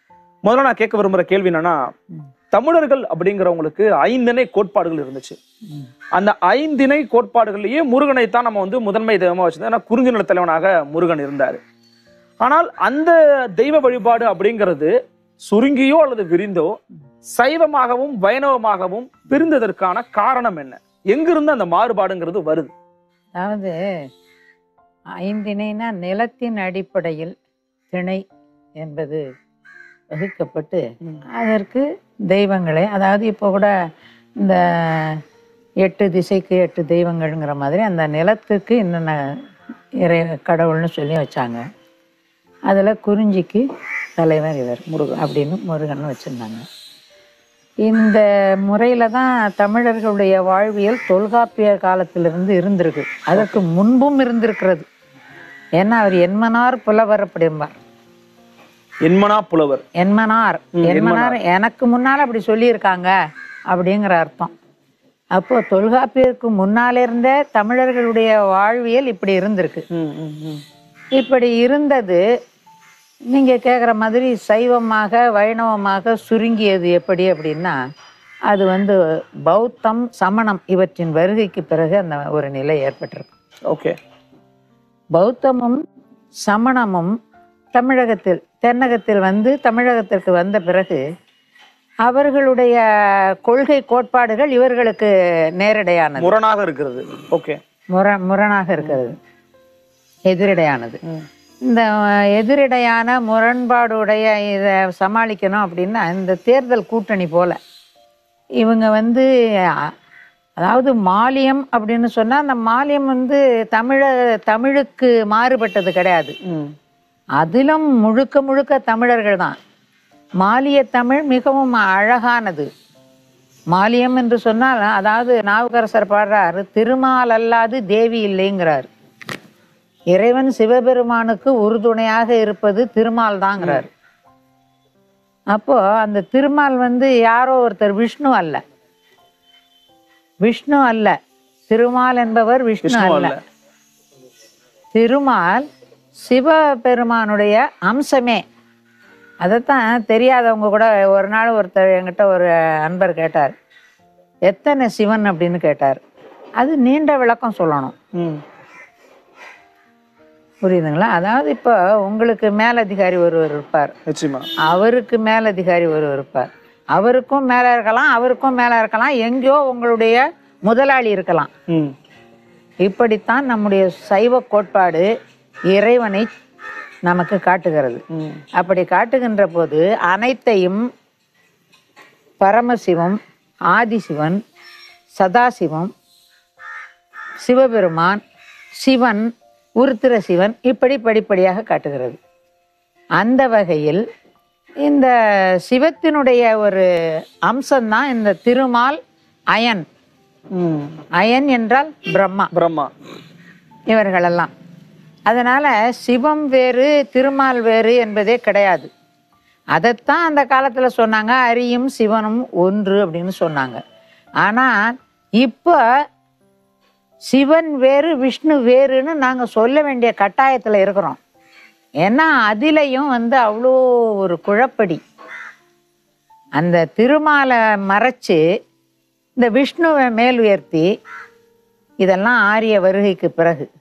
முதல்ல நான் கேட்க விரும்புற கேள்வி என்னன்னா தமிழர்கள் அப்படிங்கிறவங்களுக்கு ஐந்திணை கோட்பாடுகள் இருந்துச்சு அந்த ஐந்திணை கோட்பாடுகள்லயே முருகனை தான் நம்ம வந்து முதன்மை தெய்வமா வச்சிருந்தோம் ஏன்னா குறிஞ்சி நில தலைவனாக முருகன் இருந்தாரு ஆனால் அந்த தெய்வ வழிபாடு அப்படிங்கிறது சுருங்கியோ அல்லது விரிந்தோ சைவமாகவும் வைணவமாகவும் பிரிந்ததற்கான காரணம் என்ன எங்கிருந்து அந்த மாறுபாடுங்கிறது வருது அதாவது ஐந்திணைனா நிலத்தின் அடிப்படையில் திணை என்பது வகுக்கப்பட்டு அதற்கு தெய்வங்களே அதாவது இப்போ கூட இந்த எட்டு திசைக்கு எட்டு தெய்வங்கள்ங்கிற மாதிரி அந்த நிலத்துக்கு என்னென்ன இறை கடவுள்னு சொல்லி வச்சாங்க அதில் குறிஞ்சிக்கு தலைவர் இவர் முருகன் அப்படின்னு முருகன் வச்சுருந்தாங்க இந்த முறையில் தான் தமிழர்களுடைய வாழ்வியல் தொல்காப்பிய காலத்திலிருந்து இருந்திருக்கு அதற்கு முன்பும் இருந்திருக்கிறது ஏன்னா அவர் என்மனார் புலவர் அப்படிம்பார் என்மனா புலவர் என்மனார் என்மனார் எனக்கு முன்னால் அப்படி சொல்லியிருக்காங்க அப்படிங்கிற அர்த்தம் அப்போ தொல்காப்பியருக்கு முன்னால இருந்தே தமிழர்களுடைய வாழ்வியல் இப்படி இருந்திருக்கு இப்படி இருந்தது நீங்க கேட்குற மாதிரி சைவமாக வைணவமாக சுருங்கியது எப்படி அப்படின்னா அது வந்து பௌத்தம் சமணம் இவற்றின் வருகைக்கு பிறகு அந்த ஒரு நிலை ஏற்பட்டிருக்கு ஓகே பௌத்தமும் சமணமும் தமிழகத்தில் தென்னகத்தில் வந்து தமிழகத்திற்கு வந்த பிறகு அவர்களுடைய கொள்கை கோட்பாடுகள் இவர்களுக்கு நேரடியானது முரணாக இருக்கிறது ஓகே முர முரணாக இருக்கிறது எதிரடையானது இந்த எதிரடையான முரண்பாடுடைய இதை சமாளிக்கணும் அப்படின்னா இந்த தேர்தல் கூட்டணி போல இவங்க வந்து அ- அதாவது மாலியம் அப்படின்னு சொன்னா அந்த மாலியம் வந்து தமிழ தமிழுக்கு மாறுபட்டது கிடையாது அதிலும் முழுக்க முழுக்க தமிழர்கள் தான் மாலிய தமிழ் மிகவும் அழகானது மாலியம் என்று சொன்னால் அதாவது நாவுக்கரசர் பாடுறார் திருமால் அல்லாது தேவி இல்லைங்கிறார் இறைவன் சிவபெருமானுக்கு உறுதுணையாக இருப்பது திருமால் தாங்கிறார் அப்போ அந்த திருமால் வந்து யாரோ ஒருத்தர் விஷ்ணு அல்ல விஷ்ணு அல்ல திருமால் என்பவர் விஷ்ணு விஷ்ணு அல்ல அல்ல. திருமால் சிவபெருமானுடைய அம்சமே அதைத்தான் தெரியாதவங்க கூட ஒரு நாள் ஒருத்தர் என்கிட்ட ஒரு அன்பர் கேட்டார் எத்தனை சிவன் அப்படின்னு கேட்டார் அது நீண்ட விளக்கம் சொல்லணும் ம் புரியுதுங்களா அதாவது இப்போ உங்களுக்கு மேலதிகாரி ஒருவர் இருப்பார் நிச்சயமா அவருக்கு மேலதிகாரி ஒருவர் இருப்பார் அவருக்கும் மேலே இருக்கலாம் அவருக்கும் மேலே இருக்கலாம் எங்கேயோ உங்களுடைய முதலாளி இருக்கலாம் ம் இப்படித்தான் நம்முடைய சைவ கோட்பாடு இறைவனை நமக்கு காட்டுகிறது ம் அப்படி காட்டுகின்ற போது அனைத்தையும் பரமசிவம் ஆதிசிவன் சதாசிவம் சிவபெருமான் சிவன் உருத்திர சிவன் இப்படி படிப்படியாக காட்டுகிறது அந்த வகையில் இந்த சிவத்தினுடைய ஒரு அம்சம்தான் இந்த திருமால் அயன் ம் அயன் என்றால் பிரம்மா பிரம்மா இவர்களெல்லாம் அதனால சிவம் வேறு திருமால் வேறு என்பதே கிடையாது அதைத்தான் அந்த காலத்துல சொன்னாங்க அரியும் சிவனும் ஒன்று அப்படின்னு சொன்னாங்க ஆனா இப்போ சிவன் வேறு விஷ்ணு வேறுன்னு நாங்க சொல்ல வேண்டிய கட்டாயத்துல இருக்கிறோம் ஏன்னா அதிலையும் வந்து அவ்வளோ ஒரு குழப்படி அந்த திருமாலை மறைச்சு இந்த விஷ்ணுவை மேல் உயர்த்தி இதெல்லாம் ஆரிய வருகைக்கு பிறகு